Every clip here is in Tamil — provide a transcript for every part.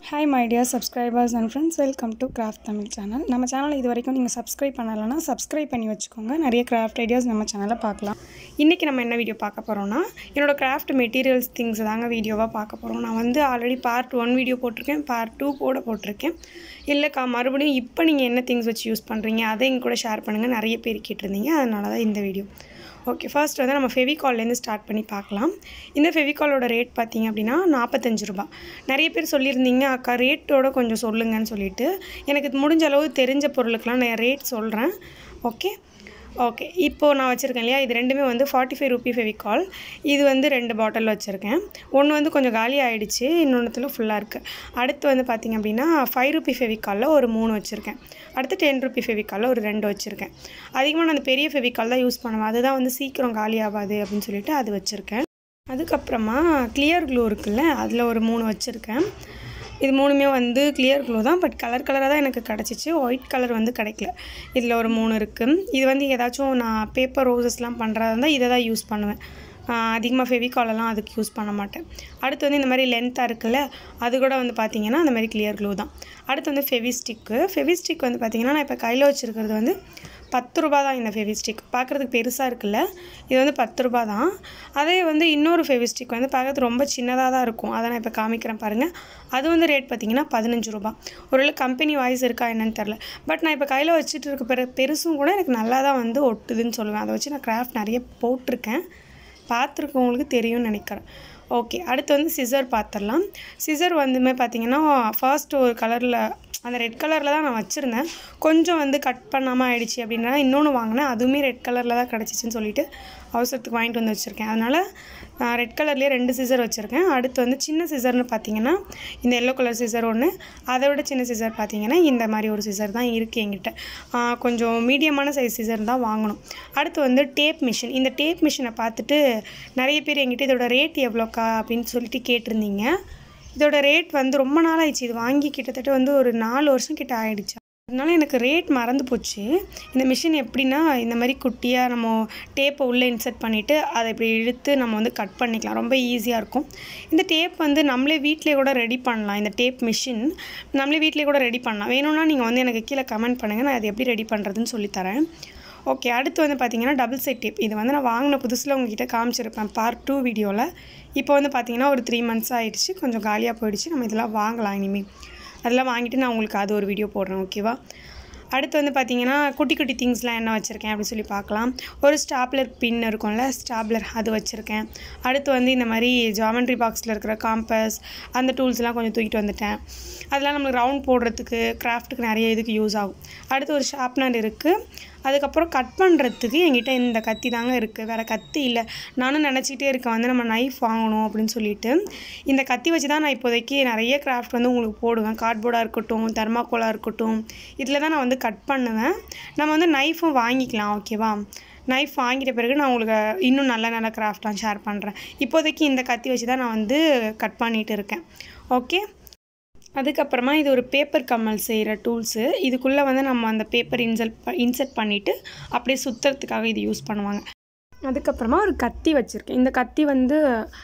hi my dear subscribers and friends welcome to craft Tamil channel நம்ம சேனல் இது வரைக்கும் நீங்கள் சப்ஸ்கிரைப் பண்ணலைன்னா சப்ஸ்கிரைப் பண்ணி வச்சுக்கோங்க நிறைய கிராஃப்ட் ஐடியாஸ் நம்ம சேனலில் பார்க்கலாம் இன்றைக்கி நம்ம என்ன வீடியோ பார்க்க போகிறோம்னா என்னோடய கிராஃப்ட் மெட்டீரியல்ஸ் திங்ஸ் தாங்க வீடியோவாக பார்க்க போகிறோம் நான் வந்து ஆல்ரெடி பார்ட் ஒன் வீடியோ போட்டிருக்கேன் பார்ட் டூ கூட போட்டிருக்கேன் இல்லைக்கா மறுபடியும் இப்போ நீங்கள் என்ன திங்ஸ் வச்சு யூஸ் பண்ணுறீங்க அதை எங்க கூட ஷேர் பண்ணுங்கள் நிறைய பேர் கேட்டிருந்தீங்க அதனால தான் இந்த வீடியோ ஓகே ஃபர்ஸ்ட் வந்து நம்ம ஃபெவிகால்லேருந்து ஸ்டார்ட் பண்ணி பார்க்கலாம் இந்த ஃபெவிகாலோட ரேட் பார்த்தீங்க அப்படின்னா நாற்பத்தஞ்சு ரூபா நிறைய பேர் சொல்லியிருந்தீங்க அக்கா ரேட்டோட கொஞ்சம் சொல்லுங்கன்னு சொல்லிட்டு எனக்கு முடிஞ்ச அளவு தெரிஞ்ச பொருளுக்கெலாம் நான் ரேட் சொல்கிறேன் ஓகே ஓகே இப்போது நான் வச்சுருக்கேன் இல்லையா இது ரெண்டுமே வந்து ஃபார்ட்டி ஃபைவ் ருபி ஃபெவிகால் இது வந்து ரெண்டு பாட்டில் வச்சுருக்கேன் ஒன்று வந்து கொஞ்சம் காலி ஆகிடுச்சு இன்னொன்றுத்தில் ஃபுல்லாக இருக்குது அடுத்து வந்து பார்த்திங்க அப்படின்னா ஃபைவ் ருபி ஃபெவிகாலில் ஒரு மூணு வச்சுருக்கேன் அடுத்து டென் ருபி ஃபெவிகாலில் ஒரு ரெண்டு வச்சுருக்கேன் அதிகமாக நான் அந்த பெரிய ஃபெவிகால் தான் யூஸ் பண்ணுவேன் அதுதான் வந்து சீக்கிரம் காலி ஆகாது அப்படின்னு சொல்லிட்டு அது வச்சுருக்கேன் அதுக்கப்புறமா கிளியர் க்ளூ இருக்குல்ல அதில் ஒரு மூணு வச்சுருக்கேன் இது மூணுமே வந்து கிளியர் க்ளூ தான் பட் கலர் கலராக தான் எனக்கு கிடச்சிச்சு ஒயிட் கலர் வந்து கிடைக்கல இதில் ஒரு மூணு இருக்குது இது வந்து ஏதாச்சும் நான் பேப்பர் ரோசஸ்லாம் பண்ணுறதா இருந்தால் இதை தான் யூஸ் பண்ணுவேன் அதிகமாக ஃபெவிகாலெல்லாம் அதுக்கு யூஸ் பண்ண மாட்டேன் அடுத்து வந்து இந்த மாதிரி லென்த்தாக இருக்குல்ல அது கூட வந்து பார்த்திங்கன்னா அந்த மாதிரி கிளியர் க்ளூ தான் அடுத்து வந்து ஃபெவிஸ்டிக்கு ஃபெவிஸ்டிக் வந்து பார்த்திங்கன்னா நான் இப்போ கையில் வச்சுருக்கிறது வந்து பத்து ரூபா தான் இந்த ஃபெவிஸ்டிக் பார்க்குறதுக்கு பெருசாக இருக்குல்ல இது வந்து பத்து ரூபா தான் அதே வந்து இன்னொரு ஃபெவிஸ்டிக் வந்து பார்க்கறது ரொம்ப சின்னதாக தான் இருக்கும் அதை நான் இப்போ காமிக்கிறேன் பாருங்கள் அது வந்து ரேட் பார்த்திங்கன்னா பதினஞ்சு ரூபா ஒருவேளை கம்பெனி வாய்ஸ் இருக்கா என்னன்னு தெரில பட் நான் இப்போ கையில் வச்சுட்டு இருக்க பெரு பெருசும் கூட எனக்கு நல்லா தான் வந்து ஒட்டுதுன்னு சொல்லுவேன் அதை வச்சு நான் கிராஃப்ட் நிறைய போட்டிருக்கேன் பார்த்துருக்கவங்களுக்கு தெரியும்னு நினைக்கிறேன் ஓகே அடுத்து வந்து சிசர் பார்த்துடலாம் சிசர் வந்துமே பார்த்திங்கன்னா ஃபர்ஸ்ட் ஒரு கலரில் அந்த ரெட் கலரில் தான் நான் வச்சுருந்தேன் கொஞ்சம் வந்து கட் பண்ணாமல் ஆயிடுச்சு அப்படின்னா இன்னொன்று வாங்கினேன் அதுவுமே ரெட் கலரில் தான் கிடச்சிச்சின்னு சொல்லிட்டு அவசரத்துக்கு வாங்கிட்டு வந்து வச்சுருக்கேன் அதனால் ரெட் கலர்லேயே ரெண்டு சிசர் வச்சுருக்கேன் அடுத்து வந்து சின்ன சிசர்னு பார்த்தீங்கன்னா இந்த எல்லோ கலர் சிசர் ஒன்று அதை விட சின்ன சிசர் பார்த்தீங்கன்னா இந்த மாதிரி ஒரு சிசர் தான் இருக்குது எங்கிட்ட கொஞ்சம் மீடியமான சைஸ் சிசர் தான் வாங்கணும் அடுத்து வந்து டேப் மிஷின் இந்த டேப் மிஷினை பார்த்துட்டு நிறைய பேர் எங்கிட்ட இதோட ரேட் எவ்வளோக்கா அப்படின்னு சொல்லிட்டு கேட்டிருந்தீங்க இதோட ரேட் வந்து ரொம்ப நாள் ஆயிடுச்சு இது வாங்கி கிட்டத்தட்ட வந்து ஒரு நாலு வருஷம் கிட்ட ஆகிடுச்சு அதனால எனக்கு ரேட் மறந்து போச்சு இந்த மிஷின் எப்படின்னா இந்த மாதிரி குட்டியாக நம்ம டேப்பை உள்ளே இன்சர்ட் பண்ணிவிட்டு அதை இப்படி இழுத்து நம்ம வந்து கட் பண்ணிக்கலாம் ரொம்ப ஈஸியாக இருக்கும் இந்த டேப் வந்து நம்மளே வீட்டிலே கூட ரெடி பண்ணலாம் இந்த டேப் மிஷின் நம்மளே வீட்டிலே கூட ரெடி பண்ணலாம் வேணும்னா நீங்கள் வந்து எனக்கு கீழே கமெண்ட் பண்ணுங்கள் நான் அதை எப்படி ரெடி பண்ணுறதுன்னு சொல்லித்தரேன் ஓகே அடுத்து வந்து பார்த்தீங்கன்னா டபுள் சைட் டேப் இது வந்து நான் வாங்கின புதுசில் உங்ககிட்ட காமிச்சிருப்பேன் பார்ட் டூ வீடியோவில் இப்போ வந்து பார்த்தீங்கன்னா ஒரு த்ரீ மந்த்ஸ் ஆகிடுச்சு கொஞ்சம் காலியாக போயிடுச்சு நம்ம இதெல்லாம் வாங்கலாம் இனிமேல் அதெல்லாம் வாங்கிட்டு நான் உங்களுக்கு அது ஒரு வீடியோ போடுறேன் ஓகேவா அடுத்து வந்து பார்த்திங்கன்னா குட்டி குட்டி திங்ஸ்லாம் என்ன வச்சுருக்கேன் அப்படின்னு சொல்லி பார்க்கலாம் ஒரு ஸ்டாப்லர் பின் இருக்கும்ல ஸ்டாப்லர் அது வச்சுருக்கேன் அடுத்து வந்து இந்த மாதிரி ஜாமெண்ட்ரி பாக்ஸில் இருக்கிற காம்பஸ் அந்த டூல்ஸ்லாம் கொஞ்சம் தூக்கிட்டு வந்துட்டேன் அதெல்லாம் நம்மளுக்கு ரவுண்ட் போடுறதுக்கு கிராஃப்ட்டுக்கு நிறைய இதுக்கு யூஸ் ஆகும் அடுத்து ஒரு ஷார்ப்னர் இருக்குது அதுக்கப்புறம் கட் பண்ணுறதுக்கு என்கிட்ட இந்த கத்தி தாங்க இருக்குது வேறு கத்தி இல்லை நானும் நினச்சிக்கிட்டே இருக்கேன் வந்து நம்ம நைஃப் வாங்கணும் அப்படின்னு சொல்லிட்டு இந்த கத்தி வச்சு தான் நான் இப்போதைக்கு நிறைய கிராஃப்ட் வந்து உங்களுக்கு போடுவேன் கார்ட்போர்டாக இருக்கட்டும் தெர்மாக்கோலாக இருக்கட்டும் இதில் தான் நான் வந்து கட் பண்ணுவேன் நம்ம வந்து நைஃபும் வாங்கிக்கலாம் ஓகேவா நைஃப் வாங்கிட்ட பிறகு நான் உங்களுக்கு இன்னும் நல்ல நல்ல கிராஃப்ட்லாம் ஷேர் பண்ணுறேன் இப்போதைக்கு இந்த கத்தி வச்சு தான் நான் வந்து கட் பண்ணிகிட்டு இருக்கேன் ஓகே அதுக்கப்புறமா இது ஒரு பேப்பர் கம்மல் செய்கிற டூல்ஸு இதுக்குள்ளே வந்து நம்ம அந்த பேப்பர் இன்சல் இன்சர்ட் பண்ணிவிட்டு அப்படியே சுற்றுறதுக்காக இது யூஸ் பண்ணுவாங்க அதுக்கப்புறமா ஒரு கத்தி வச்சுருக்கேன் இந்த கத்தி வந்து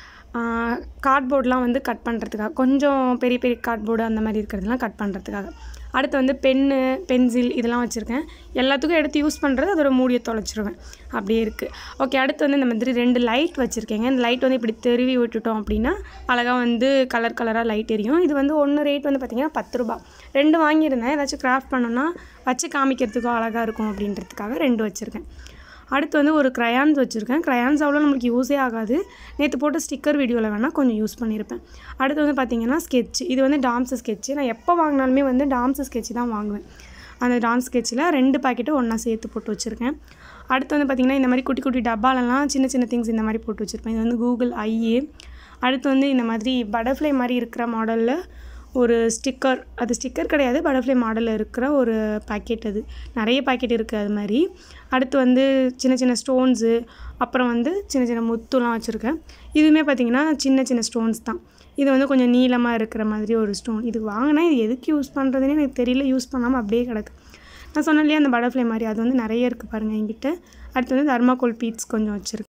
கார்ட்போர்ட்லாம் வந்து கட் பண்ணுறதுக்காக கொஞ்சம் பெரிய பெரிய கார்ட்போர்டு அந்த மாதிரி இருக்கிறதுலாம் கட் பண்ணுறதுக்காக அடுத்து வந்து பென்னு பென்சில் இதெல்லாம் வச்சுருக்கேன் எல்லாத்துக்கும் எடுத்து யூஸ் பண்ணுறது அதோட மூடியை தொலைச்சிருவேன் அப்படியே இருக்குது ஓகே அடுத்து வந்து இந்த மாதிரி ரெண்டு லைட் வச்சுருக்கேங்க இந்த லைட் வந்து இப்படி தெருவி விட்டுட்டோம் அப்படின்னா அழகாக வந்து கலர் கலராக லைட் எரியும் இது வந்து ஒன்று ரேட் வந்து பார்த்திங்கன்னா பத்து ரூபா ரெண்டு வாங்கியிருந்தேன் ஏதாச்சும் கிராஃப்ட் பண்ணோன்னா வச்சு காமிக்கிறதுக்கும் அழகாக இருக்கும் அப்படின்றதுக்காக ரெண்டு வச்சுருக்கேன் அடுத்து வந்து ஒரு க்ரையான்ஸ் வச்சுருக்கேன் க்ரையான்ஸ் அவ்வளோ நம்மளுக்கு யூஸே ஆகாது நேற்று போட்ட ஸ்டிக்கர் வீடியோவில் வேணால் கொஞ்சம் யூஸ் பண்ணியிருப்பேன் அடுத்து வந்து பார்த்திங்கன்னா ஸ்கெட்ச் இது வந்து டாம்ஸ் ஸ்கெட்ச்சு நான் எப்போ வாங்கினாலுமே வந்து டாம்ஸ் ஸ்கெட்ச் தான் வாங்குவேன் அந்த டான்ஸ் ஸ்கெட்சில் ரெண்டு பாக்கெட்டு ஒன்றா சேர்த்து போட்டு வச்சுருக்கேன் அடுத்து வந்து பார்த்திங்கன்னா இந்த மாதிரி குட்டி குட்டி டப்பாலெல்லாம் சின்ன சின்ன திங்ஸ் இந்த மாதிரி போட்டு வச்சுருப்பேன் இது வந்து கூகுள் ஐஏ அடுத்து வந்து இந்த மாதிரி பட்டர்ஃப்ளை மாதிரி இருக்கிற மாடலில் ஒரு ஸ்டிக்கர் அது ஸ்டிக்கர் கிடையாது பட்டர்ஃப்ளை மாடலில் இருக்கிற ஒரு பாக்கெட் அது நிறைய பாக்கெட் இருக்குது அது மாதிரி அடுத்து வந்து சின்ன சின்ன ஸ்டோன்ஸு அப்புறம் வந்து சின்ன சின்ன முத்துலாம் வச்சுருக்கேன் இதுவுமே பார்த்திங்கன்னா சின்ன சின்ன ஸ்டோன்ஸ் தான் இது வந்து கொஞ்சம் நீளமாக இருக்கிற மாதிரி ஒரு ஸ்டோன் இது வாங்கினா இது எதுக்கு யூஸ் பண்ணுறதுன்னு எனக்கு தெரியல யூஸ் பண்ணாமல் அப்படியே கிடக்கு நான் சொன்னேன் இல்லையா அந்த பட்டர்ஃப்ளை மாதிரி அது வந்து நிறைய இருக்குது பாருங்கள் என்கிட்ட அடுத்து வந்து தர்மாக்கோல் பீட்ஸ் கொஞ்சம் வச்சுருக்கேன்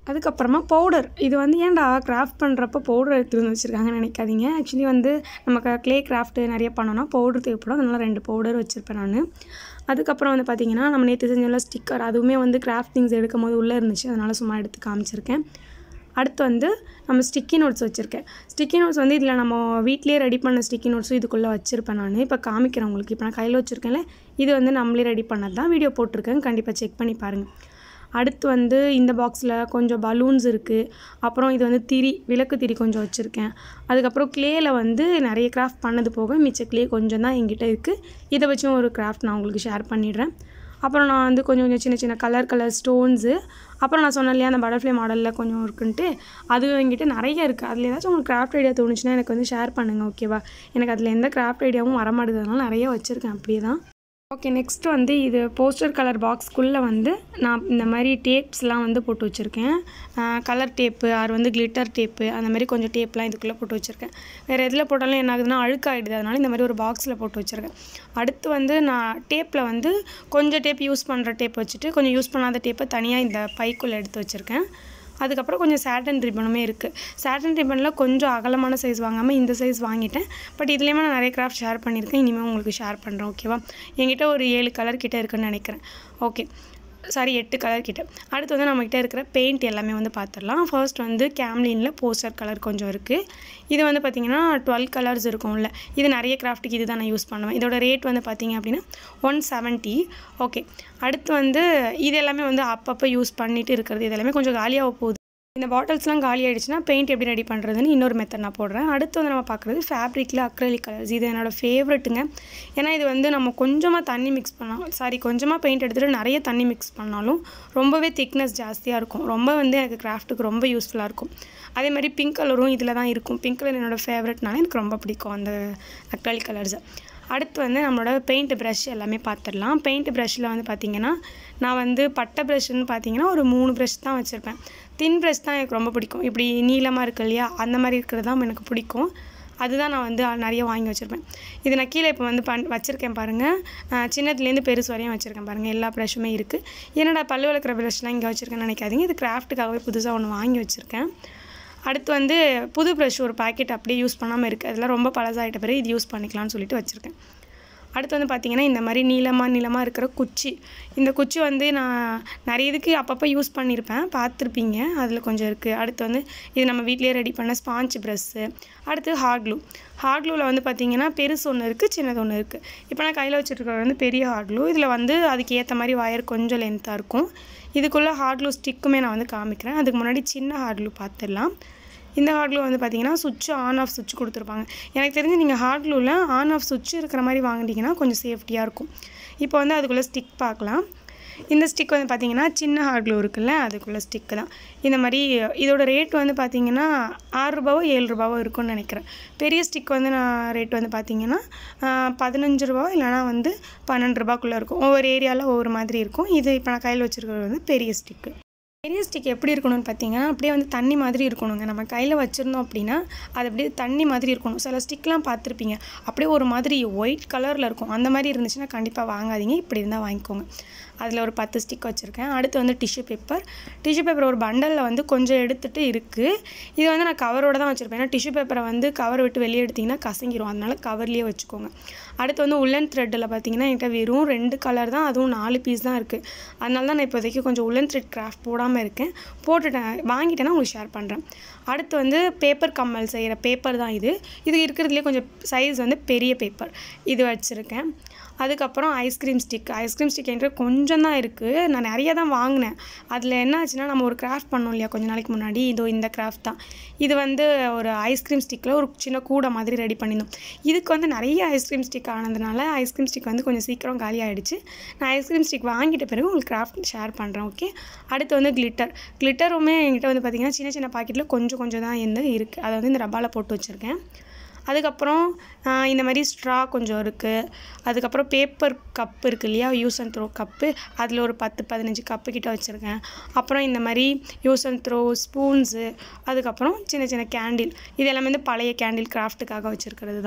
அதுக்கப்புறமா பவுடர் இது வந்து ஏன்டா கிராஃப்ட் பண்ணுறப்ப பவுடர் எடுத்துகிட்டு வந்து வச்சுருக்காங்கன்னு நினைக்காதீங்க ஆக்சுவலி வந்து நமக்கு க்ளே கிராஃப்ட்டு நிறைய பண்ணோன்னா பவுடர் தேவைப்படும் அதனால ரெண்டு பவுடர் வச்சுருப்பேன் நான் அதுக்கப்புறம் வந்து பார்த்திங்கன்னா நம்ம நேற்று செஞ்சோம்ல ஸ்டிக்கர் அதுவுமே வந்து கிராஃப்ட் திங்ஸ் எடுக்கும் போது உள்ளே இருந்துச்சு அதனால் சும்மா எடுத்து காமிச்சிருக்கேன் அடுத்து வந்து நம்ம ஸ்டிக்கி நோட்ஸ் வச்சுருக்கேன் ஸ்டிக்கி நோட்ஸ் வந்து இதில் நம்ம வீட்லேயே ரெடி பண்ண ஸ்டிக்கி நோட்ஸும் இதுக்குள்ளே வச்சுருப்பேன் நான் இப்போ காமிக்கிறேன் உங்களுக்கு இப்போ நான் கையில் வச்சுருக்கேன்ல இது வந்து நம்மளே ரெடி பண்ணது தான் வீடியோ போட்டிருக்கேன் கண்டிப்பாக செக் பண்ணி பாருங்கள் அடுத்து வந்து இந்த பாக்ஸில் கொஞ்சம் பலூன்ஸ் இருக்குது அப்புறம் இது வந்து திரி விளக்கு திரி கொஞ்சம் வச்சுருக்கேன் அதுக்கப்புறம் க்ளேயில் வந்து நிறைய கிராஃப்ட் பண்ணது போக மிச்ச க்ளே கொஞ்சம் தான் என்கிட்ட இருக்குது இதை வச்சும் ஒரு கிராஃப்ட் நான் உங்களுக்கு ஷேர் பண்ணிடுறேன் அப்புறம் நான் வந்து கொஞ்சம் கொஞ்சம் சின்ன சின்ன கலர் கலர் ஸ்டோன்ஸு அப்புறம் நான் சொன்னேன் இல்லையா அந்த பட்டர்ஃப்ளை மாடலில் கொஞ்சம் இருக்குன்ட்டு அது என்கிட்ட நிறைய இருக்குது அதில் ஏதாச்சும் உங்களுக்கு கிராஃப்ட் ஐடியா தோணுச்சுன்னா எனக்கு வந்து ஷேர் பண்ணுங்கள் ஓகேவா எனக்கு அதில் எந்த கிராஃப்ட் ஐடியாவும் வர மாட்டேங்கிறதுனால நிறைய வச்சுருக்கேன் அப்படியே தான் ஓகே நெக்ஸ்ட் வந்து இது போஸ்டர் கலர் பாக்ஸ்க்குள்ளே வந்து நான் இந்த மாதிரி டேப்ஸ்லாம் வந்து போட்டு வச்சுருக்கேன் கலர் டேப்பு ஆர் வந்து கிளிட்டர் டேப்பு அந்த மாதிரி கொஞ்சம் டேப்லாம் இதுக்குள்ளே போட்டு வச்சுருக்கேன் வேறு எதில் போட்டாலும் என்ன ஆகுதுன்னா அழுக்காயிடுது அதனால இந்த மாதிரி ஒரு பாக்ஸில் போட்டு வச்சுருக்கேன் அடுத்து வந்து நான் டேப்பில் வந்து கொஞ்சம் டேப் யூஸ் பண்ணுற டேப் வச்சுட்டு கொஞ்சம் யூஸ் பண்ணாத டேப்பை தனியாக இந்த பைக்குள்ளே எடுத்து வச்சுருக்கேன் அதுக்கப்புறம் கொஞ்சம் சேட்டன் ரிப்பனுமே இருக்குது சேட்டன் ரிப்பனில் கொஞ்சம் அகலமான சைஸ் வாங்காமல் இந்த சைஸ் வாங்கிட்டேன் பட் இதுலேயுமே நான் நிறைய கிராஃப்ட் ஷேர் பண்ணியிருக்கேன் இனிமேல் உங்களுக்கு ஷேர் பண்ணுறேன் ஓகேவா என்கிட்ட ஒரு ஏழு கலர் கிட்ட இருக்குன்னு நினைக்கிறேன் ஓகே சாரி எட்டு கலர் கிட்ட அடுத்து வந்து நம்மக்கிட்ட இருக்கிற பெயிண்ட் எல்லாமே வந்து பார்த்துடலாம் ஃபர்ஸ்ட் வந்து கேம்லினில் போஸ்டர் கலர் கொஞ்சம் இருக்குது இது வந்து பார்த்திங்கன்னா டுவெல் கலர்ஸ் இருக்கும்ல இது நிறைய கிராஃப்ட்டுக்கு இது தான் நான் யூஸ் பண்ணுவேன் இதோட ரேட் வந்து பார்த்திங்க அப்படின்னா ஒன் செவன்ட்டி ஓகே அடுத்து வந்து இது எல்லாமே வந்து அப்பப்போ யூஸ் பண்ணிட்டு இருக்கிறது இது எல்லாமே கொஞ்சம் காலியாக போகுது இந்த பாட்டில்ஸ்லாம் காலி ஆகிடுச்சுன்னா பெயிண்ட் எப்படி ரெடி பண்ணுறதுன்னு இன்னொரு மெத்தட் நான் போடுறேன் அடுத்து வந்து நம்ம பார்க்குறது ஃபேப்ரிக்கில் அக்ரலிக் கலர்ஸ் இது என்னோடய ஃபேவரெட்டுங்க ஏன்னா இது வந்து நம்ம கொஞ்சமாக தண்ணி மிக்ஸ் பண்ணாலும் சாரி கொஞ்சமாக பெயிண்ட் எடுத்துகிட்டு நிறைய தண்ணி மிக்ஸ் பண்ணாலும் ரொம்பவே திக்னஸ் ஜாஸ்தியாக இருக்கும் ரொம்ப வந்து எனக்கு கிராஃப்ட்டுக்கு ரொம்ப யூஸ்ஃபுல்லாக இருக்கும் அதே மாதிரி பிங்க் கலரும் இதில் தான் இருக்கும் பிங்க் கலர் என்னோடய ஃபேவரெட்னால எனக்கு ரொம்ப பிடிக்கும் அந்த அக்ரலிக் கலர்ஸை அடுத்து வந்து நம்மளோட பெயிண்ட் ப்ரஷ் எல்லாமே பார்த்துடலாம் பெயிண்ட் ப்ரஷ்ஷில் வந்து பார்த்திங்கன்னா நான் வந்து பட்டை ப்ரஷ்ன்னு பார்த்தீங்கன்னா ஒரு மூணு ப்ரஷ் தான் வச்சுருப்பேன் தின் ப்ரஷ் தான் எனக்கு ரொம்ப பிடிக்கும் இப்படி நீளமாக இருக்கு இல்லையா அந்த மாதிரி இருக்கிறது தான் எனக்கு பிடிக்கும் அதுதான் நான் வந்து நிறைய வாங்கி வச்சுருப்பேன் இது நான் கீழே இப்போ வந்து பண் வச்சுருக்கேன் பாருங்கள் சின்னதுலேருந்து பெருசு வரையும் வச்சுருக்கேன் பாருங்கள் எல்லா ப்ரஷ்ஷுமே இருக்குது என்னடா பல்லு வளர்க்குற ப்ரஷ்லாம் இங்கே வச்சுருக்கேன்னு நினைக்காதீங்க இது கிராஃப்ட்டுக்காகவே புதுசாக ஒன்று வாங்கி வச்சுருக்கேன் அடுத்து வந்து புது ப்ரஷ் ஒரு பாக்கெட் அப்படியே யூஸ் பண்ணாமல் இருக்குது அதெல்லாம் ரொம்ப பழசாகிட்ட பிறகு இது யூஸ் பண்ணிக்கலாம்னு சொல்லிட்டு வச்சுருக்கேன் அடுத்து வந்து பார்த்திங்கன்னா இந்த மாதிரி நீளமாக நீளமாக இருக்கிற குச்சி இந்த குச்சி வந்து நான் நிறைய இதுக்கு அப்பப்போ யூஸ் பண்ணியிருப்பேன் பார்த்துருப்பீங்க அதில் கொஞ்சம் இருக்குது அடுத்து வந்து இது நம்ம வீட்டிலேயே ரெடி பண்ண ஸ்பாஞ்ச் ப்ரெஸ்ஸு அடுத்து ஹார்ட் க்ளூ ஹார்ட் க்ளூவில் வந்து பார்த்திங்கன்னா பெருசு ஒன்று இருக்குது சின்னது ஒன்று இருக்குது இப்போ நான் கையில் வச்சுருக்கிறது வந்து பெரிய ஹார்ட் க்ளூ இதில் வந்து அதுக்கு ஏற்ற மாதிரி ஒயர் கொஞ்சம் லென்த்தாக இருக்கும் இதுக்குள்ளே ஹார்ட் க்ளூ ஸ்டிக்குமே நான் வந்து காமிக்கிறேன் அதுக்கு முன்னாடி சின்ன ஹார்ட் க்ளூ பார்த்துடலாம் இந்த ஹார்ட் க்ளூ வந்து பார்த்தீங்கன்னா சுவிட்ச் ஆன் ஆஃப் சுவிட்ச் கொடுத்துருப்பாங்க எனக்கு தெரிஞ்சு நீங்கள் ஹார்ட் க்ளூவில் ஆன் ஆஃப் சுவிட்ச் இருக்கிற மாதிரி வாங்கிட்டீங்கன்னா கொஞ்சம் சேஃப்டியாக இருக்கும் இப்போ வந்து அதுக்குள்ளே ஸ்டிக் பார்க்கலாம் இந்த ஸ்டிக் வந்து பார்த்தீங்கன்னா சின்ன ஹார்ட் க்ளூ இருக்குல்ல அதுக்குள்ளே ஸ்டிக்கு தான் இந்த மாதிரி இதோட ரேட் வந்து பார்த்தீங்கன்னா ஆறு ரூபாவோ ஏழு ரூபாவோ இருக்கும்னு நினைக்கிறேன் பெரிய ஸ்டிக் வந்து நான் ரேட் வந்து பார்த்தீங்கன்னா பதினஞ்சு ரூபாவோ இல்லைனா வந்து பன்னெண்டு ரூபாக்குள்ளே இருக்கும் ஒவ்வொரு ஏரியாவில் ஒவ்வொரு மாதிரி இருக்கும் இது இப்போ நான் கையில் வச்சுருக்கிறது வந்து பெரிய ஸ்டிக்கு பெரிய ஸ்டிக் எப்படி இருக்கணும்னு பார்த்தீங்கன்னா அப்படியே வந்து தண்ணி மாதிரி இருக்கணுங்க நம்ம கையில் வச்சுருந்தோம் அப்படின்னா அது அப்படியே தண்ணி மாதிரி இருக்கணும் சில ஸ்டிக்லாம் பார்த்துருப்பீங்க அப்படியே ஒரு மாதிரி ஒயிட் கலரில் இருக்கும் அந்த மாதிரி இருந்துச்சுன்னா கண்டிப்பாக வாங்காதீங்க இப்படி இருந்தால் வாங்கிக்கோங்க அதில் ஒரு பத்து ஸ்டிக் வச்சுருக்கேன் அடுத்து வந்து டிஷ்யூ பேப்பர் டிஷ்யூ பேப்பர் ஒரு பண்டலில் வந்து கொஞ்சம் எடுத்துகிட்டு இருக்குது இது வந்து நான் கவரோட தான் வச்சுருப்பேன் ஏன்னா டிஷ்யூ பேப்பரை வந்து கவர் விட்டு வெளியே எடுத்திங்கன்னா கசங்கிரும் அதனால கவர்லேயே வச்சுக்கோங்க அடுத்து வந்து உள்ளன் த்ரெட்டில் பார்த்தீங்கன்னா என்கிட்ட வெறும் ரெண்டு கலர் தான் அதுவும் நாலு பீஸ் தான் இருக்குது அதனால தான் நான் இப்போதைக்கு கொஞ்சம் உள்ளன் த்ரெட் கிராஃப்ட் போடாமல் இருக்கேன் போட்டுட்டேன் வாங்கிட்டேன்னா உங்களுக்கு ஷேர் பண்ணுறேன் அடுத்து வந்து பேப்பர் கம்மல் செய்கிற பேப்பர் தான் இது இது இருக்கிறதுலே கொஞ்சம் சைஸ் வந்து பெரிய பேப்பர் இது வச்சுருக்கேன் அதுக்கப்புறம் ஐஸ்கிரீம் ஸ்டிக் ஐஸ்கிரீம் ஸ்டிக் என்கிட்ட கொஞ்சம் தான் இருக்குது நான் நிறைய தான் வாங்கினேன் அதில் என்ன ஆச்சுன்னா நம்ம ஒரு கிராஃப்ட் பண்ணோம் இல்லையா கொஞ்ச நாளைக்கு முன்னாடி இதோ இந்த கிராஃப்ட் தான் இது வந்து ஒரு ஐஸ்கிரீம் ஸ்டிக்கில் ஒரு சின்ன கூடை மாதிரி ரெடி பண்ணியிருந்தோம் இதுக்கு வந்து நிறைய ஐஸ்கிரீம் ஸ்டிக் ஆனதுனால ஐஸ்கிரீம் ஸ்டிக் வந்து கொஞ்சம் சீக்கிரம் காலி ஆகிடுச்சு நான் ஐஸ்கிரீம் ஸ்டிக் வாங்கிட்ட பிறகு உங்களுக்கு கிராஃப்ட் ஷேர் பண்ணுறேன் ஓகே அடுத்து வந்து கிளிட்டர் கிளிட்டருமே என்கிட்ட வந்து பார்த்திங்கன்னா சின்ன சின்ன பாக்கெட்டில் கொஞ்சம் கொஞ்சம் தான் இருந்து இருக்குது அதை வந்து இந்த ரப்பாவில் போட்டு வச்சுருக்கேன் அதுக்கப்புறம் இந்த மாதிரி ஸ்ட்ரா கொஞ்சம் இருக்குது அதுக்கப்புறம் பேப்பர் கப் இருக்குது இல்லையா யூஸ் அண்ட் த்ரோ கப்பு அதில் ஒரு பத்து பதினஞ்சு கப்பு கிட்ட வச்சுருக்கேன் அப்புறம் இந்த மாதிரி யூஸ் அண்ட் த்ரோ ஸ்பூன்ஸு அதுக்கப்புறம் சின்ன சின்ன கேண்டில் இது எல்லாமே வந்து பழைய கேண்டில் கிராஃப்ட்டுக்காக வச்சுருக்கிறது தான்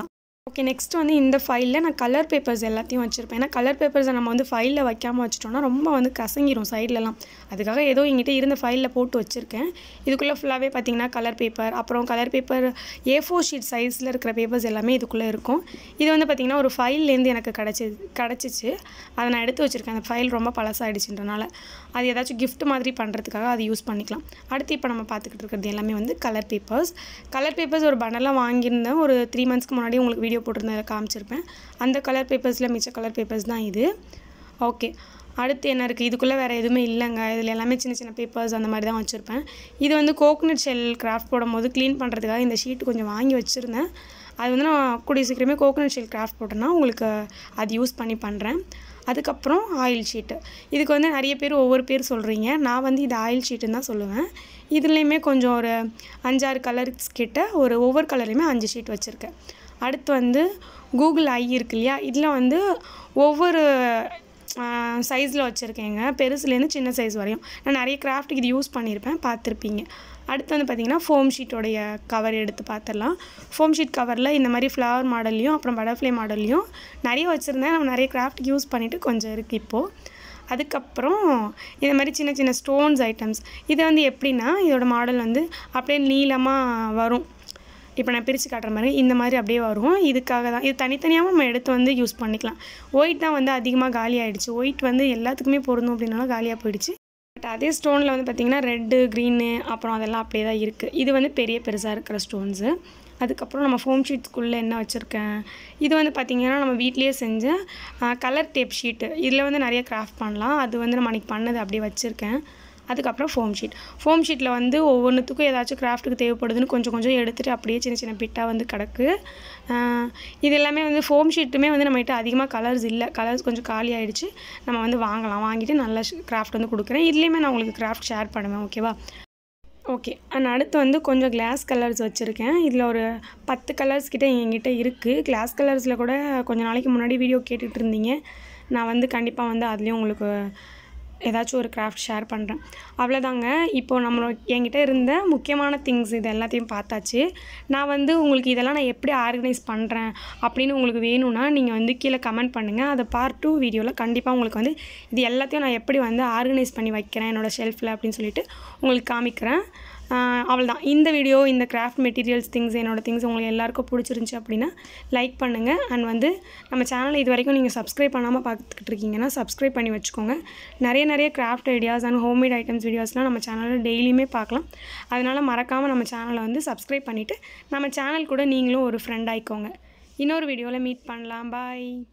ஓகே நெக்ஸ்ட் வந்து இந்த ஃபைலில் நான் கலர் பேப்பர்ஸ் எல்லாத்தையும் வச்சுருப்பேன் ஏன்னா கலர் பேப்பர்ஸை நம்ம வந்து ஃபைலில் வைக்காமல் வச்சிட்டோம்னா ரொம்ப வந்து கசங்கிரும் சைட்லலாம் அதுக்காக ஏதோ எங்கிட்ட இருந்த ஃபைலில் போட்டு வச்சுருக்கேன் இதுக்குள்ளே ஃபுல்லாகவே பார்த்தீங்கன்னா கலர் பேப்பர் அப்புறம் colour paper A four sheet சைஸில் இருக்கிற பேப்பர்ஸ் எல்லாமே இதுக்குள்ளே இருக்கும் இது வந்து பார்த்திங்கன்னா ஒரு ஃபைல்லேருந்து எனக்கு கிடச்சி கிடச்சிச்சு அதை நான் எடுத்து வச்சுருக்கேன் அந்த ஃபைல் ரொம்ப பழசாயிடுச்சுன்றனால அது ஏதாச்சும் gift மாதிரி பண்ணுறதுக்காக அது யூஸ் பண்ணிக்கலாம் அடுத்து இப்போ நம்ம பார்த்துக்கிட்டு இருக்கிறது எல்லாமே வந்து கலர் பேப்பர்ஸ் கலர் பேப்பர்ஸ் ஒரு பண்டலாக வாங்கியிருந்தேன் ஒரு த்ரீ மந்த்ஸ்க்கு முன்னாடி உங்களுக்கு வீடியோ போட்டிருந்தேன் காமிச்சிருப்பேன் அந்த கலர் பேப்பர்ஸில் மிச்ச கலர் பேப்பர்ஸ் தான் இது ஓகே அடுத்து என்ன இருக்குது இதுக்குள்ளே வேறு எதுவுமே இல்லைங்க இதில் எல்லாமே சின்ன சின்ன பேப்பர்ஸ் அந்த மாதிரி தான் வச்சுருப்பேன் இது வந்து கோகனட் ஷெல் கிராஃப்ட் போடும்போது க்ளீன் பண்ணுறதுக்காக இந்த ஷீட் கொஞ்சம் வாங்கி வச்சுருந்தேன் அது வந்து நான் கூடிய சீக்கிரமே கோகனட் ஷெல் கிராஃப்ட் போட்டேன்னா உங்களுக்கு அது யூஸ் பண்ணி பண்ணுறேன் அதுக்கப்புறம் ஆயில் ஷீட்டு இதுக்கு வந்து நிறைய பேர் ஒவ்வொரு பேர் சொல்கிறீங்க நான் வந்து இது ஆயில் ஷீட்டுன்னு தான் சொல்லுவேன் இதுலேயுமே கொஞ்சம் ஒரு அஞ்சாறு கலர்ஸ் கிட்ட ஒரு ஒவ்வொரு கலர்லையுமே அஞ்சு ஷீட் வச்சுருக்கேன் அடுத்து வந்து கூகுள் ஐ இருக்கு இல்லையா இதில் வந்து ஒவ்வொரு சைஸில் வச்சுருக்கேங்க பெருசுலேருந்து சின்ன சைஸ் வரையும் நான் நிறைய கிராஃப்ட்டுக்கு இது யூஸ் பண்ணியிருப்பேன் பார்த்துருப்பீங்க அடுத்து வந்து பார்த்திங்கன்னா ஃபோம் ஷீட்டோடைய கவர் எடுத்து பார்த்துடலாம் ஃபோம் ஷீட் கவரில் இந்த மாதிரி ஃப்ளவர் மாடல்லையும் அப்புறம் பட்டர்ஃப்ளை மாடல்லையும் நிறைய வச்சுருந்தேன் நம்ம நிறைய கிராஃப்ட்டுக்கு யூஸ் பண்ணிவிட்டு கொஞ்சம் இருக்குது இப்போது அதுக்கப்புறம் இந்த மாதிரி சின்ன சின்ன ஸ்டோன்ஸ் ஐட்டம்ஸ் இது வந்து எப்படின்னா இதோட மாடல் வந்து அப்படியே நீளமாக வரும் இப்போ நான் பிரித்து காட்டுற மாதிரி இந்த மாதிரி அப்படியே வரும் இதுக்காக தான் இது தனித்தனியாகவும் நம்ம எடுத்து வந்து யூஸ் பண்ணிக்கலாம் ஒயிட் தான் வந்து அதிகமாக காலி ஆயிடுச்சு ஒயிட் வந்து எல்லாத்துக்குமே பொருந்தும் அப்படின்னாலும் காலியாக போயிடுச்சு பட் அதே ஸ்டோனில் வந்து பார்த்திங்கன்னா ரெட்டு க்ரீனு அப்புறம் அதெல்லாம் அப்படியே தான் இருக்குது இது வந்து பெரிய பெருசாக இருக்கிற ஸ்டோன்ஸு அதுக்கப்புறம் நம்ம ஃபோம் ஷீட்ஸ்குள்ளே என்ன வச்சுருக்கேன் இது வந்து பார்த்திங்கன்னா நம்ம வீட்லேயே செஞ்ச கலர் டேப் ஷீட்டு இதில் வந்து நிறைய கிராஃப்ட் பண்ணலாம் அது வந்து நம்ம அன்றைக்கி பண்ணது அப்படியே வச்சுருக்கேன் அதுக்கப்புறம் ஃபோம் ஷீட் ஃபோம் ஷீட்டில் வந்து ஒவ்வொன்றுத்துக்கும் ஏதாச்சும் கிராஃப்ட்டுக்கு தேவைப்படுதுன்னு கொஞ்சம் கொஞ்சம் எடுத்துகிட்டு அப்படியே சின்ன சின்ன பிட்டாக வந்து கிடக்கு ஆஹ் இது எல்லாமே வந்து ஃபோம் ஷீட்டுமே வந்து நம்மகிட்ட அதிகமாக கலர்ஸ் இல்லை கலர்ஸ் கொஞ்சம் காலி ஆயிடுச்சு நம்ம வந்து வாங்கலாம் வாங்கிட்டு நல்ல கிராஃப்ட் வந்து கொடுக்குறேன் இதுலேயுமே நான் உங்களுக்கு கிராஃப்ட் ஷேர் பண்ணுவேன் ஓகேவா ஓகே அண்ட் அடுத்து வந்து கொஞ்சம் கிளாஸ் கலர்ஸ் வச்சுருக்கேன் இதில் ஒரு பத்து கலர்ஸ் கிட்ட என்கிட்ட இருக்குது கிளாஸ் கலர்ஸில் கூட கொஞ்ச நாளைக்கு முன்னாடி வீடியோ கேட்டுட்டு இருந்தீங்க நான் வந்து கண்டிப்பாக வந்து அதுலேயும் உங்களுக்கு ஏதாச்சும் ஒரு கிராஃப்ட் ஷேர் பண்ணுறேன் அவ்வளோதாங்க இப்போது நம்மளோட என்கிட்ட இருந்த முக்கியமான திங்ஸ் இது எல்லாத்தையும் பார்த்தாச்சு நான் வந்து உங்களுக்கு இதெல்லாம் நான் எப்படி ஆர்கனைஸ் பண்ணுறேன் அப்படின்னு உங்களுக்கு வேணும்னா நீங்கள் வந்து கீழே கமெண்ட் பண்ணுங்கள் அதை பார்ட் டூ வீடியோவில் கண்டிப்பாக உங்களுக்கு வந்து இது எல்லாத்தையும் நான் எப்படி வந்து ஆர்கனைஸ் பண்ணி வைக்கிறேன் என்னோடய ஷெல்ஃபில் அப்படின்னு சொல்லிட்டு உங்களுக்கு காமிக்கிறேன் அவ்வளோதான் இந்த வீடியோ இந்த கிராஃப்ட் மெட்டீரியல்ஸ் திங்ஸ் என்னோடய திங்ஸ் உங்களுக்கு எல்லாருக்கும் பிடிச்சிருந்துச்சி அப்படின்னா லைக் பண்ணுங்கள் அண்ட் வந்து நம்ம சேனலை இது வரைக்கும் நீங்கள் சப்ஸ்கிரைப் பண்ணாமல் பார்த்துக்கிட்டு இருக்கீங்கன்னா சப்ஸ்கிரைப் பண்ணி வச்சுக்கோங்க நிறைய நிறைய craft ideas and homemade items வீடியோஸ்லாம் நம்ம சேனலில் டெய்லியுமே பார்க்கலாம் அதனால் மறக்காமல் நம்ம சேனலை வந்து சப்ஸ்கிரைப் பண்ணிவிட்டு நம்ம சேனல் கூட நீங்களும் ஒரு ஃப்ரெண்ட் ஆயிக்கோங்க இன்னொரு வீடியோவில் மீட் பண்ணலாம் பாய்